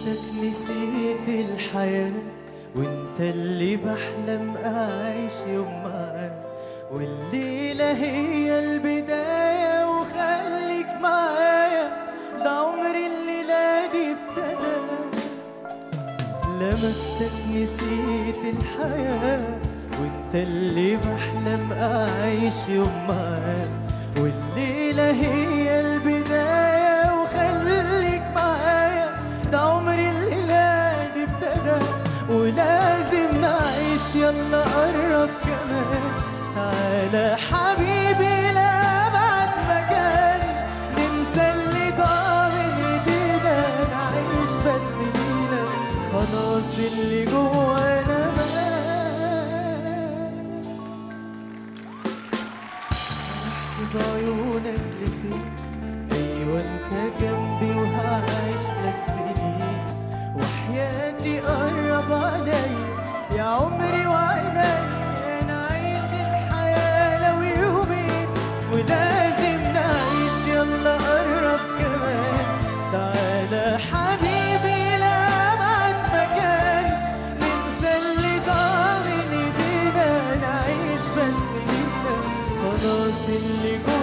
لمستك نسيت الحياة وانت اللي بحلم اعيش يوم معاك والليلة هي البداية وخليك معايا ده عمري الليلة دي ابتدى لمستك نسيت الحياة وانت اللي بحلم اعيش يوم معاك والليلة هي البداية وخليك معايا ده عمري الليلة دي ابتدى ولازم نعيش يلا قرب كمان تعالى حبيبي لأبعد مكان ننسى اللي ضاع من ايدينا نعيش بس لينا خلاص اللي جوانا مات سرحت بعيونك لفين ايوه انت جنبي وهعيش لك سنين وحياتي قرب عليا يا عمري وعيني نعيش الحياة لو يومين ولازم نعيش يلا قرب كمان تعالى حبيبي لأبعد مكان ننسى اللي ضاع من ايدينا نعيش بس لينا خلاص اللي جوا